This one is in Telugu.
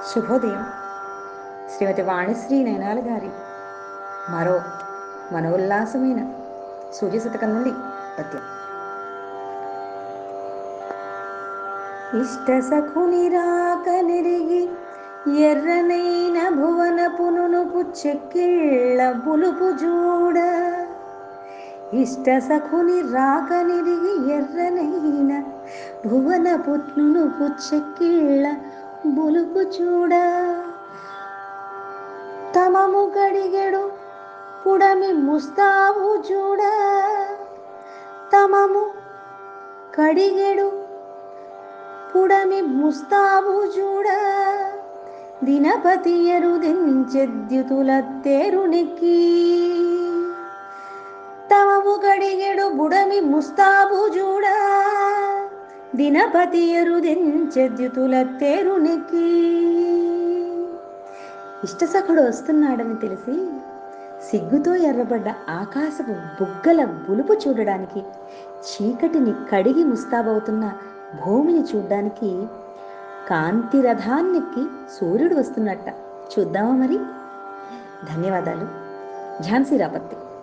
శుభోదయం శ్రీమతి వాణిశ్రీ నయనాల గారి మరో మనోల్లాసమైన సూర్యశతకం నుండి పద్యం ఇష్ట సఖుని రాక నెరిగి ఎర్రనైన భువన పునునుపు చెక్కిళ్ళ బులుపు చూడ ఇష్ట సఖుని రాక నిరిగి ఎర్రనైన భువన పుట్నును పుచ్చెక్కిళ్ళ బులుపు చూడ తమము గడిగెడు పుడమి ముస్తాబు చూడ తమము కడిగెడు పుడమి ముస్తాబు చూడ దినపతి ఎరుదించెద్యుతుల తేరునికి తమము కడిగెడు బుడమి ముస్తాబు చూడ దినపతి ఎరుదించెద్యుతుల తేరునికి ఇష్టసఖుడు వస్తున్నాడని తెలిసి సిగ్గుతో ఎర్రబడ్డ ఆకాశపు బుగ్గల బులుపు చూడడానికి చీకటిని కడిగి ముస్తాబవుతున్న భూమిని చూడ్డానికి కాంతి రథాన్నెక్కి సూర్యుడు వస్తున్నట్ట చూద్దామా మరి ధన్యవాదాలు ఝాన్సీ రాపత్తి